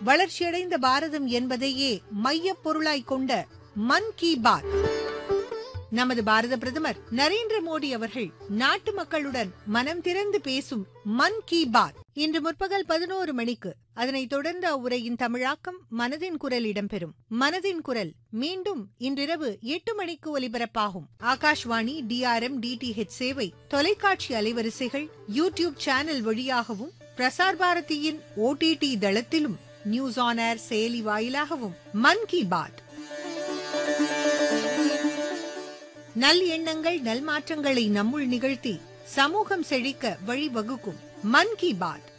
வளர்ச்சியடைந்த பாரதம் என்பதையே மையப் பொருளாய் கொண்ட மன் கி பாத் நமது பாரத பிரதமர் நரேந்திர மோடி அவர்கள் நாட்டு மக்களுடன் மனம் திறந்து பேசும் மன் கி பாத் இன்று முற்பகல் பதினோரு மணிக்கு அதனைத் தொடர்ந்து அவ்வுரையின் தமிழாக்கம் மனதின் குரல் இடம்பெறும் மனதின் குரல் மீண்டும் இன்றிரவு எட்டு மணிக்கு ஒலிபரப்பாகும் ஆகாஷ்வாணி டிஆர்எம் டிடிஹெச் சேவை தொலைக்காட்சி அலைவரிசைகள் யூடியூப் சேனல் வழியாகவும் பிரசார் பாரதியின் ஓடிடி தளத்திலும் நியூஸ் ஆன் ஏர் செயலி வாயிலாகவும் மன் கி பாத் நல் எண்ணங்கள் நல் மாற்றங்களை நம்முள் நிகழ்த்தி சமூகம் செழிக்க வழிவகுக்கும் மன் கி பாத்